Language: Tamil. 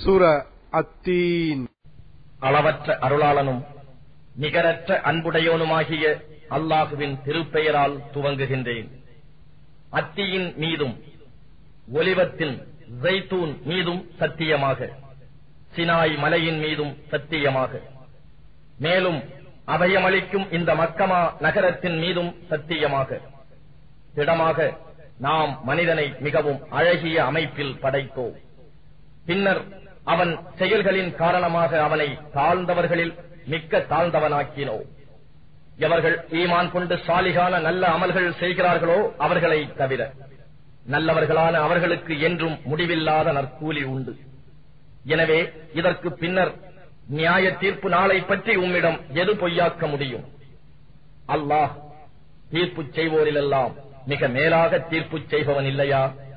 சூர அத்தீன் அளவற்ற அருளாளனும் நிகரற்ற அன்புடையோனுமாகிய அல்லாஹுவின் திருப்பெயரால் துவங்குகின்றேன் அத்தியின் மீதும் ஒலிவத்தின் ஜெய்தூன் மீதும் சத்தியமாக சினாய் மலையின் மீதும் சத்தியமாக மேலும் அபயமளிக்கும் இந்த மக்கமா நகரத்தின் மீதும் சத்தியமாக திடமாக நாம் மனிதனை மிகவும் அழகிய அமைப்பில் படைத்தோம் பின்னர் அவன் செயல்களின் காரணமாக அவனை தாழ்ந்தவர்களில் மிக்க தாழ்ந்தவனாக்கினோம் எவர்கள் ஈமான் கொண்டு சாலிகான நல்ல அமல்கள் செய்கிறார்களோ அவர்களை தவிர நல்லவர்களான அவர்களுக்கு என்றும் முடிவில்லாத நற்கூலி உண்டு எனவே இதற்கு பின்னர் நியாய தீர்ப்பு நாளை பற்றி உம்மிடம் எது பொய்யாக்க முடியும் அல்லாஹ் தீர்ப்பு செய்வோரிலெல்லாம் மிக மேலாக தீர்ப்பு செய்பவன் இல்லையா